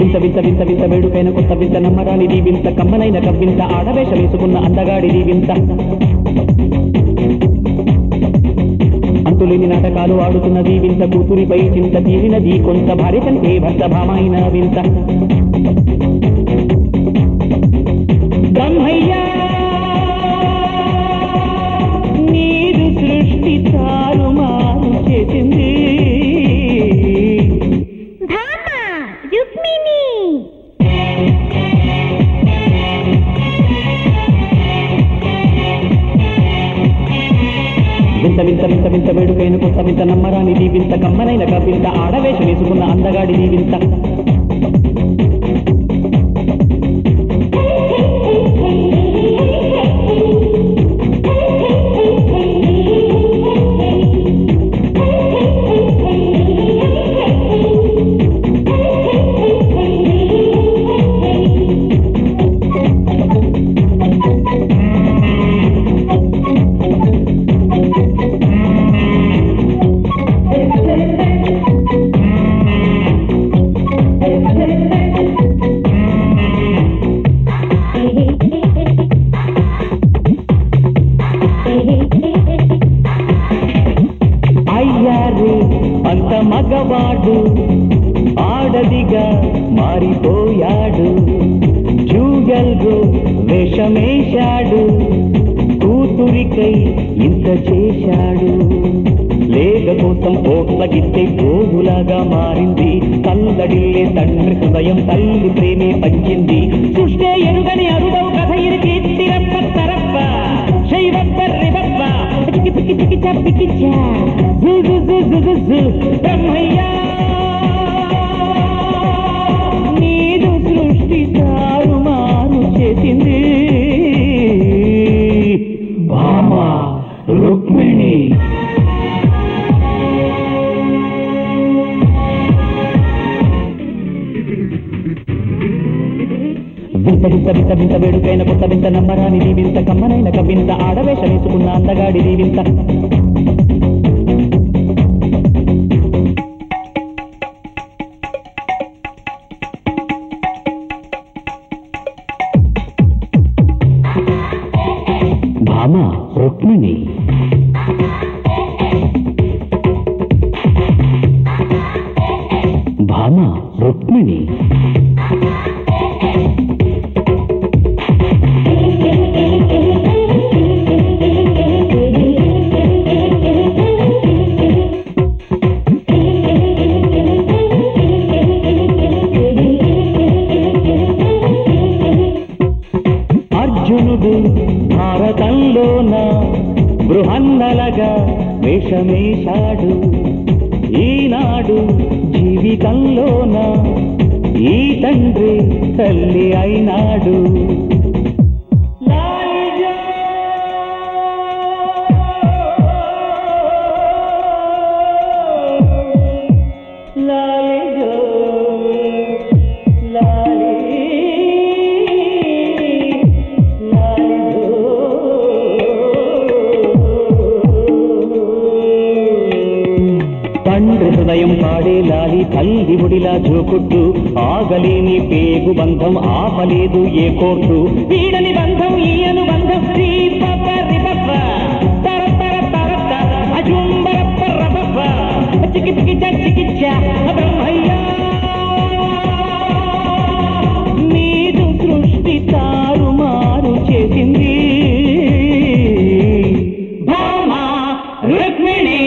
వింత వింత వింత వింత వేడుకైన కొత్త వింత నమ్మరానిది వింత కమ్మనైన కవ్వింత ఆడవేష వేసుకున్న అందగాడిది వింత అంతులేని నాటకాలు ఆడుతున్నది వింత కూతురిపై చింత తీరినది కొంత భార్య కంటే భర్త భామైన వింత బ్రహ్మయ్యా నీరు సృష్టి తారుమారు చేసింది భామ రుక్మిణి వింత వింత వింత వింత వేడుకైన కొత్త వింత నమ్మరానిది వింత కమ్మనైన కవింత ఆడవేష వేసుకున్న అందగాడిది వింత అయ్యారు అంత మగవాడు ఆడదిగా మారిపోయాడు జూగల్రు వేషమేశాడు కూతురికై ఇంత చేశాడు లేగ కోసం కోట్లగిస్తే గోగులాగా మారింది తల్లడిల్లే తండ్రి హృదయం తల్లి ప్రేమే పంచింది సృష్టే ఎరుగని అరుడవు కథ ఇది కీర్తిరప్ప తరప్ప శైవప్ప రివప్ప పికి పికి పికి చప్పికి చా జు జు జు జు జు జు బ్రహ్మయ్యా నీదు సృష్టి తారుమారు చేసింది భామ రుక్మిణి వింత వింత వింత వింత వేడుకైన కొత్త వింత నమ్మరానిది వింత కమ్మనైన కవింత ఆడవేష వేసుకున్న అందగాడిది వింత భామ రుక్మిణి భామ రుక్మిణి అర్జునుడు భారతంలోన బృహన్నలగా వేషమేశాడు ఈనాడు జీవితంలోన ఈ తండ్రి తల్లి అయినాడు లాలిజో లాలిజో లాలి తండ్రి హృదయం పాడే లాలి తల్లి ఒడిలా జోకొట్టు ఆగలేని పేగు బంధం ఆపలేదు ఏ కోర్టు వీడని బంధం ఈయను బంధం శ్రీ పప్ప రిపప్ప తర తర తర తర అజుంబరప్ప రపప్ప చికి చికి చికిచ్చ బ్రహ్మయ్యా నీదు సృష్టి తారుమారు చేసింది భామ రుక్మిణి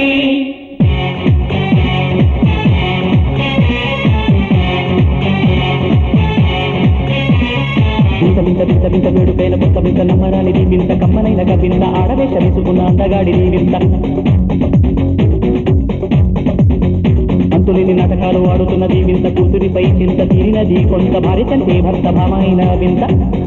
వింత వింత వింత వింత వేడుకైన కొత్త వింత నమ్మరానిది వింత కమ్మనైన వింత ఆడవేష వేసుకున్న అందగాడిది వింత అంతులేని నాటకాలు ఆడుతున్నది వింత కూతురిపై చింత తీరినది కొంత భార్య కంటే భర్త భామైన వింత